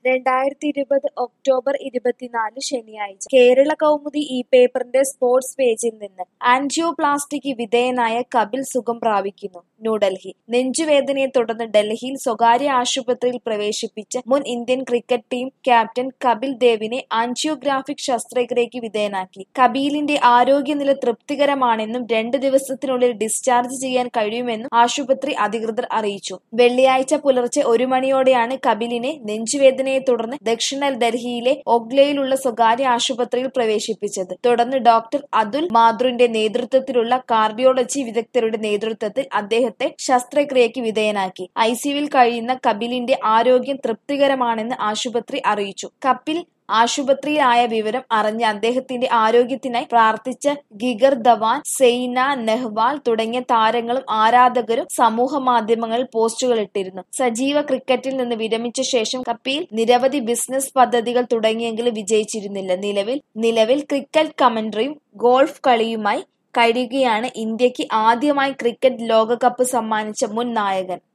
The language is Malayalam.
രണ്ടായിരത്തി ഇരുപത് ഒക്ടോബർ ഇരുപത്തിനാല് ശനിയാഴ്ച കേരള കൗമുദി ഈ പേപ്പറിന്റെ സ്പോർട്സ് പേജിൽ നിന്ന് ആൻജിയോപ്ലാസ്റ്റിക്ക് വിധേയനായ കപിൽ സുഖം പ്രാപിക്കുന്നു ന്യൂഡൽഹി നെഞ്ചുവേദനയെ തുടർന്ന് ഡൽഹിയിൽ സ്വകാര്യ ആശുപത്രിയിൽ പ്രവേശിപ്പിച്ച മുൻ Indian cricket team captain Kapil ദേവിനെ ആൻജിയോഗ്രാഫിക് ശസ്ത്രക്രിയയ്ക്ക് വിധേയനാക്കി കപിലിന്റെ ആരോഗ്യനില തൃപ്തികരമാണെന്നും രണ്ട് ദിവസത്തിനുള്ളിൽ ഡിസ്ചാർജ് ചെയ്യാൻ കഴിയുമെന്നും ആശുപത്രി അധികൃതർ അറിയിച്ചു വെള്ളിയാഴ്ച പുലർച്ചെ ഒരു മണിയോടെയാണ് കപിലിനെ നെഞ്ചുവേദനയെ തുടർന്ന് ദക്ഷിണ ഡൽഹിയിലെ ഒഗ്ലയിലുള്ള സ്വകാര്യ ആശുപത്രിയിൽ പ്രവേശിപ്പിച്ചത് തുടർന്ന് ഡോക്ടർ അതുൽ മാഥുറിന്റെ നേതൃത്വത്തിലുള്ള കാർഡിയോളജി വിദഗ്ധരുടെ നേതൃത്വത്തിൽ അദ്ദേഹത്തെ ശസ്ത്രക്രിയയ്ക്ക് വിധേയനാക്കി ഐസിയുവിൽ കഴിയുന്ന കപിലിന്റെ ആരോഗ്യം തൃപ്തികരമാണെന്ന് ആശുപത്രി അറിയിച്ചു കപിൽ ആശുപത്രിയിലായ വിവരം അറിഞ്ഞ് അദ്ദേഹത്തിന്റെ ആരോഗ്യത്തിനായി പ്രാർത്ഥിച്ച ഗിഗർ ധവാൻ സെയ്ന നെഹ്വാൾ തുടങ്ങിയ താരങ്ങളും ആരാധകരും സമൂഹ മാധ്യമങ്ങളിൽ പോസ്റ്റുകൾ ഇട്ടിരുന്നു സജീവ ക്രിക്കറ്റിൽ നിന്ന് വിരമിച്ച ശേഷം കപിൽ നിരവധി ബിസിനസ് പദ്ധതികൾ തുടങ്ങിയെങ്കിലും വിജയിച്ചിരുന്നില്ല നിലവിൽ നിലവിൽ ക്രിക്കറ്റ് കമന്ററിയും ഗോൾഫ് കളിയുമായി കഴിയുകയാണ് ഇന്ത്യക്ക് ആദ്യമായി ക്രിക്കറ്റ് ലോകകപ്പ് സമ്മാനിച്ച മുൻ നായകൻ